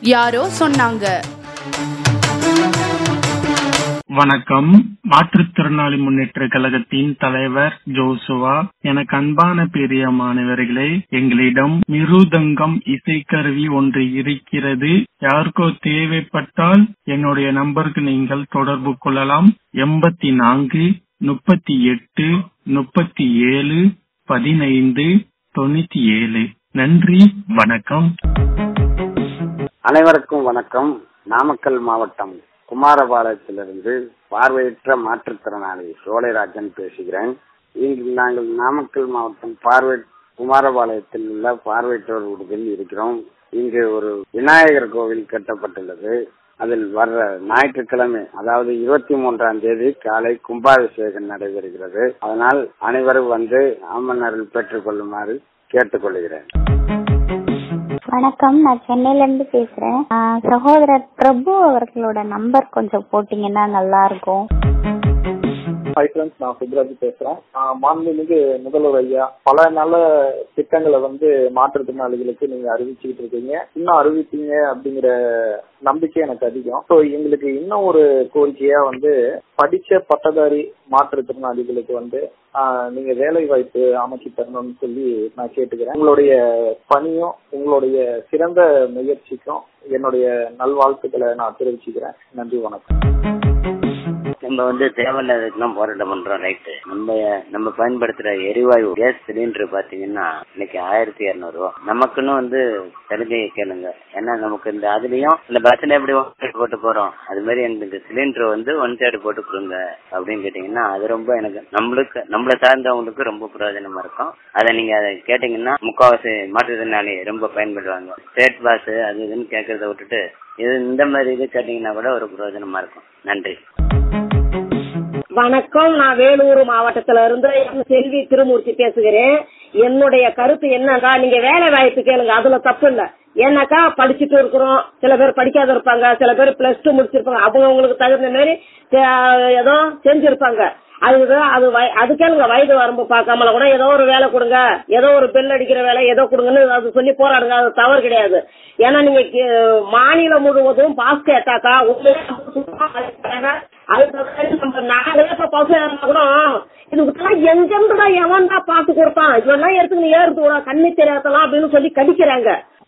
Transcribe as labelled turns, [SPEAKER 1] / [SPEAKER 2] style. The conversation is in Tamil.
[SPEAKER 1] யாரோ சொன்னாங்க
[SPEAKER 2] வணக்கம் மாற்றுத்திறனாளி முன்னேற்ற கழகத்தின் தலைவர் ஜோசுவா எனக்கு அன்பான பெரிய மாணவர்களே எங்களிடம் மிருதங்கம் இசைக்கருவி ஒன்று இருக்கிறது யாருக்கோ தேவைப்பட்டால் என்னுடைய நம்பருக்கு நீங்கள் தொடர்பு கொள்ளலாம் எண்பத்தி நான்கு முப்பத்தி எட்டு முப்பத்தி ஏழு பதினைந்து தொண்ணூத்தி ஏழு நன்றி வணக்கம்
[SPEAKER 3] அனைவருக்கும் வணக்கம் நாமக்கல் மாவட்டம் குமாரபாளையத்திலிருந்து பார்வையற்ற மாற்றுத்திறனாளி சோலைராஜன் பேசுகிறேன் இங்கு நாங்கள் நாமக்கல் மாவட்டம் பார்வை குமாரபாளையத்தில் உள்ள பார்வையற்றோர் விடுதியில் இருக்கிறோம் இங்கு ஒரு விநாயகர் கோவில் கட்டப்பட்டுள்ளது அதில் வர்ற ஞாயிற்றுக்கிழமை அதாவது இருபத்தி மூன்றாம் தேதி காலை கும்பாபிஷேகம் நடைபெறுகிறது அதனால் அனைவரும் வந்து அம்மனரில் பெற்றுக் கொள்ளுமாறு கேட்டுக்கொள்கிறேன்
[SPEAKER 4] வணக்கம் நான் சென்னையில இருந்து பேசுறேன் ஆஹ் சகோதரர் பிரபு அவர்களோட நம்பர் கொஞ்சம் போட்டீங்கன்னா நல்லா இருக்கும்
[SPEAKER 5] ஹை ஃப்ரெண்ட்ஸ் நான் சுப்ராஜ் பேசுறேன் ஆஹ் மாண்புமிகு முதல்வர் ஐயா பல நல்ல திட்டங்களை வந்து மாற்றுத்திறனாளிகளுக்கு நீங்க அறிவிச்சுக்கிட்டு இருக்கீங்க இன்னும் அறிவிப்பீங்க அப்படிங்கிற நம்பிக்கை எனக்கு அதிகம் ஸோ எங்களுக்கு இன்னும் ஒரு கோரிக்கையா வந்து படிச்ச பட்டதாரி மாற்றுத்திறனாளிகளுக்கு வந்து ஆஹ் நீங்க வேலை வாய்ப்பு அமைச்சு தரணும்னு சொல்லி நான் கேட்டுக்கிறேன் உங்களுடைய பணியும் உங்களுடைய சிறந்த முயற்சிக்கும் என்னுடைய நல்வாழ்த்துக்களை நான் தெரிவிச்சுக்கிறேன் நன்றி வணக்கம்
[SPEAKER 6] நம்ம வந்து தேவையில்லாததுக்கெல்லாம் போராட்டம் பண்றோம் ரைட்டு நம்ம நம்ம பயன்படுத்துற எரிவாயு கேஸ் சிலிண்டர் பாத்தீங்கன்னா இன்னைக்கு ஆயிரத்தி இருநூறு ரூபா நமக்குன்னு வந்து சலுகையை கேளுங்க ஏன்னா நமக்கு இந்த அதுலயும் இந்த பஸ்ல எப்படி ஒன் சைடு போட்டு போறோம் அது மாதிரி எங்களுக்கு சிலிண்டர் வந்து ஒன் சைடு போட்டு கொடுங்க அப்படின்னு கேட்டீங்கன்னா அது ரொம்ப எனக்கு நம்மளுக்கு நம்மள சார்ந்தவங்களுக்கு ரொம்ப பிரயோஜனமா இருக்கும் அதை நீங்க அதை கேட்டீங்கன்னா முக்காவாசி மாற்றுத்திறனாளி ரொம்ப பயன்படுவாங்க ஸ்டேட் பாஸ் அது இதுன்னு கேட்கறத விட்டுட்டு இது இந்த மாதிரி இது கேட்டீங்கன்னா கூட ஒரு பிரயோஜனமா இருக்கும் நன்றி
[SPEAKER 7] வணக்கம் நான் வேலூர் மாவட்டத்துல இருந்து எம் செல்வி திருமூர்த்தி பேசுகிறேன் என்னுடைய கருத்து என்னன்னா நீங்க வேலை வாய்ப்பு கேளுங்க அதுல தப்பு இல்ல ஏன்னாக்கா படிச்சுட்டு இருக்கிறோம் சில பேர் படிக்காத இருப்பாங்க சில பேர் பிளஸ் டூ முடிச்சிருப்பாங்க அவங்க அவங்களுக்கு தகுந்த மாதிரி அஹ், ஏதோ செஞ்சிருப்பாங்க அது அது வய- அது கேளுங்க வயது வரம்பு பார்க்காமல கூட ஏதோ ஒரு வேலை கொடுங்க ஏதோ ஒரு பெல் அடிக்கிற வேலை ஏதோ கொடுங்கன்னு அது சொல்லி போராடுங்க அது தவறு கிடையாது ஏன்னா நீங்க கே- மாநிலம் முழுவதும் பாஸ் கேட்டாக்கா உண்மையா அது நம்ம நாங்களே இப்ப பசங்க இருந்தா கூட இதுக்கெல்லாம் எங்கிருந்துடா எவன்டா பாத்து கொடுத்தான் இதெல்லாம் எடுத்துக்கிட்டு ஏறுது கண்ணு தெரியாதலாம் அப்படின்னு சொல்லி கடிக்கிறாங்க